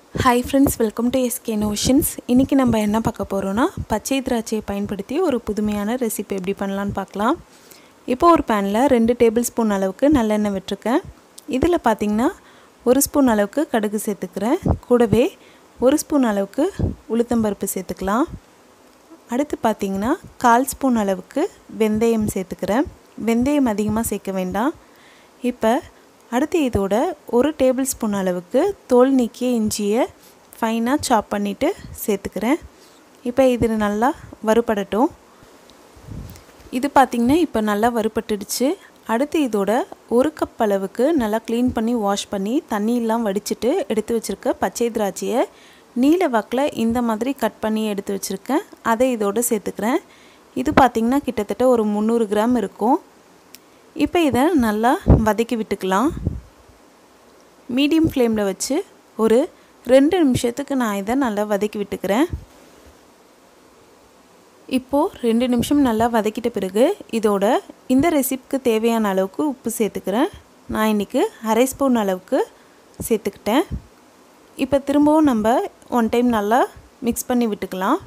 hi friends welcome to SK Notions இன்றைக்கி நம்ம என்ன பார்க்க போகிறோன்னா பச்சை திராட்சையை பயன்படுத்தி ஒரு புதுமையான ரெசிபி எப்படி பண்ணலான்னு பார்க்கலாம் இப்போ ஒரு பேனில் ரெண்டு டேபிள் ஸ்பூன் அளவுக்கு நல்லெண்ணெய் விட்டுருக்கேன் இதில் பார்த்திங்கன்னா ஒரு ஸ்பூன் அளவுக்கு கடுகு சேர்த்துக்கிறேன் கூடவே ஒரு ஸ்பூன் அளவுக்கு உளுத்தம்பருப்பு சேர்த்துக்கலாம் அடுத்து பார்த்திங்கன்னா கால் ஸ்பூன் அளவுக்கு வெந்தயம் சேர்த்துக்கிறேன் வெந்தயம் அதிகமாக சேர்க்க வேண்டாம் இப்போ அடுத்து இதோட ஒரு டேபிள் ஸ்பூன் அளவுக்கு தோல் நீக்கிய இஞ்சியை ஃபைனாக சாப் பண்ணிவிட்டு சேர்த்துக்கிறேன் இப்போ இது நல்லா வறுபடட்டும் இது பார்த்திங்கன்னா இப்போ நல்லா வறுபட்டுடுச்சு அடுத்து இதோட ஒரு கப் அளவுக்கு நல்லா க்ளீன் பண்ணி வாஷ் பண்ணி தண்ணியெல்லாம் வடிச்சிட்டு எடுத்து வச்சுருக்க பச்சை திராட்சையை நீல வாக்கில் இந்த மாதிரி கட் பண்ணி எடுத்து வச்சுருக்கேன் அதை இதோடு சேர்த்துக்கிறேன் இது பார்த்திங்கன்னா கிட்டத்தட்ட ஒரு முந்நூறு கிராம் இருக்கும் இப்போ இதை நல்லா வதக்கி விட்டுக்கலாம் மீடியம் ஃப்ளேமில் வச்சு ஒரு ரெண்டு நிமிஷத்துக்கு நான் இதை நல்லா வதக்கி விட்டுக்கிறேன் இப்போது ரெண்டு நிமிஷம் நல்லா வதக்கிட்ட பிறகு இதோட இந்த ரெசிப்க்கு தேவையான அளவுக்கு உப்பு சேர்த்துக்கிறேன் நான் இன்றைக்கி அரை ஸ்பூன் அளவுக்கு சேர்த்துக்கிட்டேன் இப்போ திரும்பவும் நம்ம ஒன் டைம் நல்லா மிக்ஸ் பண்ணி விட்டுக்கலாம்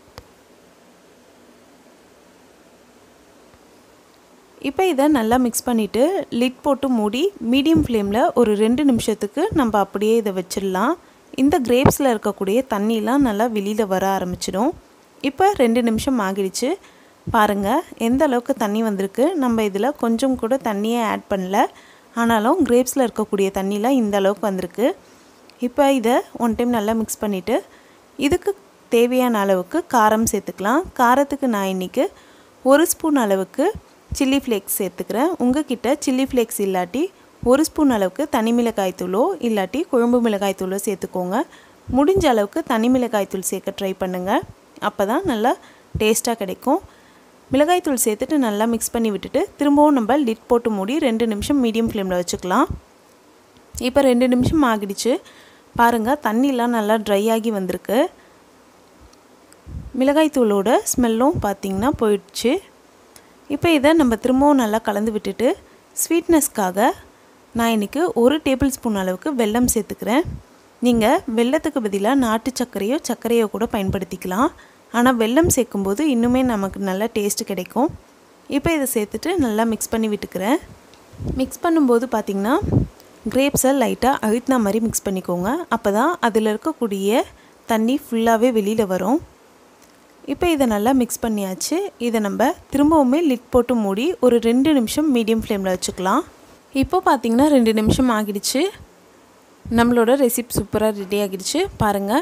இப்போ இதை நல்லா மிக்ஸ் பண்ணிவிட்டு லிட் போட்டு மூடி மீடியம் ஃப்ளேமில் ஒரு ரெண்டு நிமிஷத்துக்கு நம்ம அப்படியே இதை வச்சிடலாம் இந்த கிரேப்ஸில் இருக்கக்கூடிய தண்ணிலாம் நல்லா வெளியில் வர ஆரம்பிச்சிடும் இப்போ ரெண்டு நிமிஷம் ஆகிடுச்சு பாருங்கள் எந்த அளவுக்கு தண்ணி வந்திருக்கு நம்ம இதில் கொஞ்சம் கூட தண்ணியே ஆட் பண்ணல ஆனாலும் கிரேப்ஸில் இருக்கக்கூடிய தண்ணிலாம் இந்த அளவுக்கு வந்திருக்கு இப்போ இதை ஒன் டைம் நல்லா மிக்ஸ் பண்ணிவிட்டு இதுக்கு தேவையான அளவுக்கு காரம் சேர்த்துக்கலாம் காரத்துக்கு நான் இன்றைக்கி ஒரு ஸ்பூன் அளவுக்கு சில்லி ஃப்ளேக்ஸ் சேர்த்துக்கிறேன் உங்கள் கிட்ட சில்லி ஃப்ளேக்ஸ் இல்லாட்டி ஒரு ஸ்பூன் அளவுக்கு தனி மிளகாய் தூளோ இல்லாட்டி குழம்பு மிளகாய் தூளோ சேர்த்துக்கோங்க முடிஞ்ச அளவுக்கு தனி மிளகாய் தூள் சேர்க்க ட்ரை பண்ணுங்கள் அப்போ தான் நல்லா டேஸ்ட்டாக கிடைக்கும் மிளகாய் தூள் சேர்த்துட்டு நல்லா மிக்ஸ் பண்ணி விட்டுட்டு திரும்பவும் நம்ம லிட் போட்டு மூடி ரெண்டு நிமிஷம் மீடியம் ஃப்ளேமில் வச்சுக்கலாம் இப்போ ரெண்டு நிமிஷம் ஆகிடுச்சு பாருங்கள் தண்ணிலாம் நல்லா ட்ரை ஆகி வந்திருக்கு மிளகாய் தூளோட ஸ்மெல்லும் பார்த்திங்கன்னா போயிடுச்சு இப்போ இதை நம்ம திரும்பவும் நல்லா கலந்து விட்டுட்டு ஸ்வீட்னஸ்க்காக நான் இன்றைக்கி ஒரு டேபிள் ஸ்பூன் அளவுக்கு வெல்லம் சேர்த்துக்கிறேன் நீங்கள் வெள்ளத்துக்கு பதிலாக நாட்டு சர்க்கரையோ சர்க்கரையோ கூட பயன்படுத்திக்கலாம் ஆனால் வெல்லம் சேர்க்கும்போது இன்னுமே நமக்கு நல்ல டேஸ்ட்டு கிடைக்கும் இப்போ இதை சேர்த்துட்டு நல்லா மிக்ஸ் பண்ணி விட்டுக்கிறேன் மிக்ஸ் பண்ணும்போது பார்த்திங்கன்னா கிரேப்ஸை லைட்டாக அழுத்தின மாதிரி மிக்ஸ் பண்ணிக்கோங்க அப்போ தான் அதில் இருக்கக்கூடிய தண்ணி ஃபுல்லாகவே வெளியில் வரும் இப்போ இதை நல்லா மிக்ஸ் பண்ணியாச்சு இதை நம்ம திரும்பவுமே லிட் போட்டு மூடி ஒரு ரெண்டு நிமிஷம் மீடியம் ஃப்ளேமில் வச்சுக்கலாம் இப்போ பார்த்திங்கன்னா ரெண்டு நிமிஷம் ஆகிடுச்சு நம்மளோட ரெசிப் சூப்பராக ரெடி ஆகிடுச்சு பாருங்கள்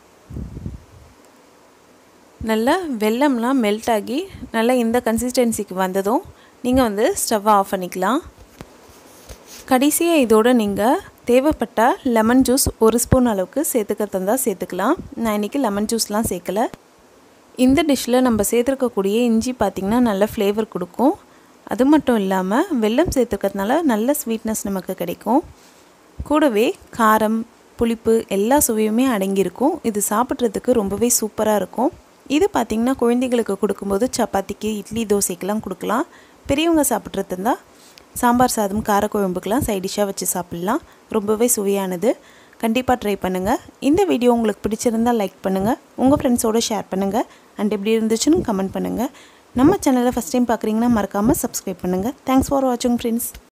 நல்லா வெள்ளம்லாம் மெல்ட் ஆகி நல்லா இந்த கன்சிஸ்டன்சிக்கு வந்ததும் நீங்கள் வந்து ஸ்டவ்வை ஆஃப் பண்ணிக்கலாம் கடைசியாக இதோடு நீங்கள் தேவைப்பட்டால் லெமன் ஜூஸ் ஒரு ஸ்பூன் அளவுக்கு சேர்த்துக்க தந்தால் சேர்த்துக்கலாம் நான் இன்றைக்கி லெமன் ஜூஸ்லாம் சேர்க்கலை இந்த டிஷ்ஷில் நம்ம சேர்த்துருக்கக்கூடிய இஞ்சி பார்த்திங்கன்னா நல்ல ஃப்ளேவர் கொடுக்கும் அது மட்டும் இல்லாமல் வெல்லம் சேர்த்துக்கிறதுனால நல்ல ஸ்வீட்னஸ் நமக்கு கிடைக்கும் கூடவே காரம் புளிப்பு எல்லா சுவையுமே அடங்கியிருக்கும் இது சாப்பிட்றதுக்கு ரொம்பவே சூப்பராக இருக்கும் இது பார்த்திங்கன்னா குழந்தைகளுக்கு கொடுக்கும்போது சப்பாத்திக்கு இட்லி தோசைக்கெலாம் கொடுக்கலாம் பெரியவங்க சாப்பிட்றது இருந்தால் சாம்பார் சாதம் காரக்குழம்புக்கெலாம் சைடிஷாக வச்சு சாப்பிட்லாம் ரொம்பவே சுவையானது கண்டிப்பாக ட்ரை பண்ணுங்கள் இந்த வீடியோ உங்களுக்கு பிடிச்சிருந்தால் லைக் பண்ணுங்கள் உங்கள் ஃப்ரெண்ட்ஸோடு ஷேர் பண்ணுங்கள் அண்ட் எப்படி இருந்துச்சுன்னு கமெண்ட் பண்ணுங்கள் நம்ம சேனலை ஃபஸ்ட் டைம் பார்க்குறீங்கன்னா மறக்காமல் சப்ஸ்கிரைப் பண்ணுங்கள் தேங்க்ஸ் ஃபார் வாட்சிங் ஃப்ரெண்ட்ஸ்